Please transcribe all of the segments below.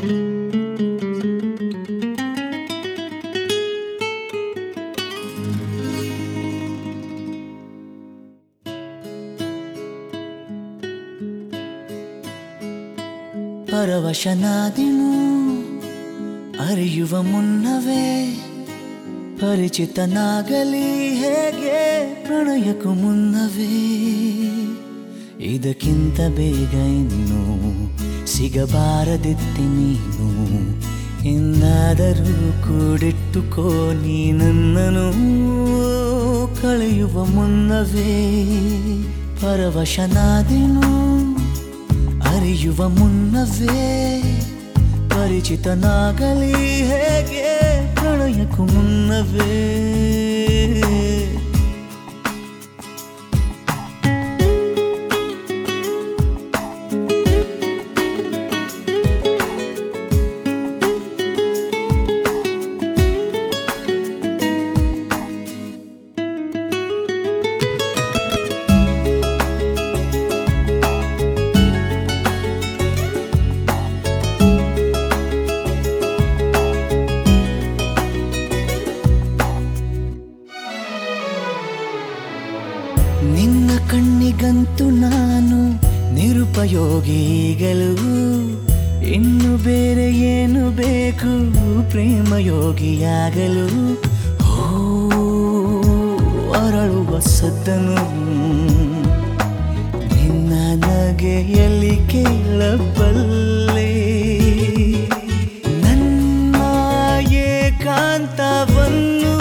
ಪರವಶನಾದಿನು ಅರಿಯುವ ಮುನ್ನವೇ ಪರಿಚಿತನಾಗಲಿ ಹೇಗೆ ಪ್ರಣಯಕ್ಕೂ ಮುನ್ನವೇ ಇದಕ್ಕಿಂತ ಬೇಗ ಇನ್ನು ಸಿಗಬಾರದಿತ್ತಿ ನೀನು ಇನ್ನಾದರೂ ಕೂಡಿಟ್ಟುಕೋ ನೀ ನನ್ನನು ಕಳೆಯುವ ಮುನ್ನವೇ ಪರವಶನಾದಿನು ಅರಿಯುವ ಮುನ್ನವೇ ಪರಿಚಿತನಾಗಲಿ ಹೇಗೆ ಪ್ರಣಯಕ್ಕೂ ಮುನ್ನವೇ ನಿನ್ನ ಕಣ್ಣಿಗಂತೂ ನಾನು ನಿರುಪಯೋಗಿಗಳು ಇನ್ನು ಬೇರೆ ಏನು ಬೇಕು ಪ್ರೇಮಯೋಗಿಯಾಗಲು ಹೋ ಅರಳುವ ಸದ್ದನು ನಿನ್ನ ನಗೆಯಲ್ಲಿ ಕೇಳಬಲ್ಲೆ ನನ್ನ ಏಕಾಂತವನ್ನು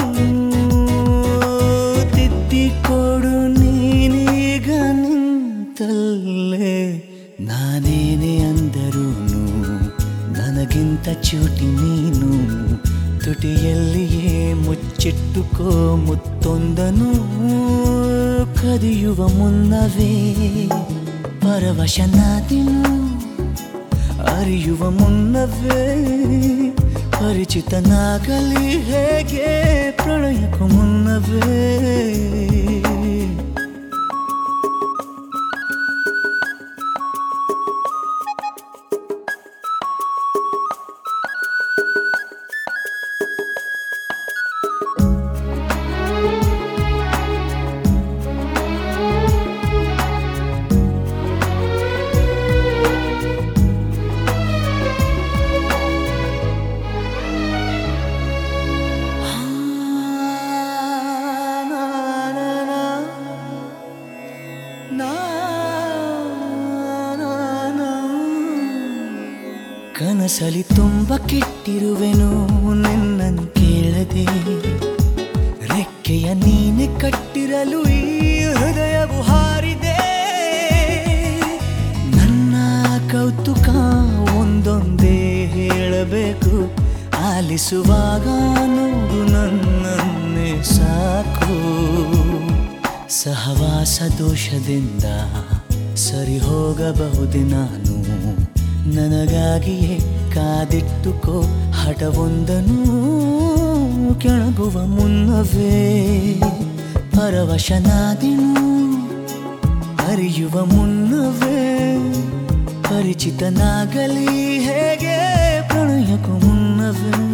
ತಿದ್ದಿಕೊಡು ನೀನೀಗ ನಿಂತಲ್ಲೇ ನಾನೇನೇ ಅಂದರೂನು ನನಗಿಂತ ಚೂಟಿ ನೀನು ತುಟಿಯಲ್ಲಿಯೇ ಮುಚ್ಚಿಟ್ಟುಕೋ ಮುತ್ತೊಂದನು ಕದಿಯುವ ಮುನ್ನವೇ ಪರವಶನಾದಿನು ಅರಿಯುವ ಮುನ್ನವೇ ಪರಿಚಿತನಾಗಲಿ ಹೇಗೆ ಪ್ರಣಯಕ್ಕೂ ಮುನ್ನವೇ ಕನಸಲಿ ತುಂಬ ಕೆಟ್ಟಿರುವೆನು ನಿನ್ನನ್ನು ಕೇಳದೆ ರೆಕ್ಕೆಯ ನೀನೆ ಕಟ್ಟಿರಲು ಈ ಹೃದಯವು ಹಾರಿದೆ ನನ್ನ ಕೌತುಕ ಒಂದೊಂದೇ ಹೇಳಬೇಕು ಆಲಿಸುವಾಗ ನೋಡು ನನ್ನನ್ನೇ ಸಾಕು ಸಹವಾಸ ದೋಷದಿಂದ ಸರಿ ಹೋಗಬಹುದೇ ನಾನು ನನಗಾಗಿಯೇ ಕಾದಿಟ್ಟುಕೋ ಹಠವೊಂದನು ಕೆಳಗುವ ಮುನ್ನವೇ ಪರವಶನಾದಿನು ಅರಿಯುವ ಮುನ್ನವೇ ಪರಿಚಿತನಾಗಲಿ ಹೇಗೆ ಪ್ರಣಯಕ್ಕೂ ಮುನ್ನವೇ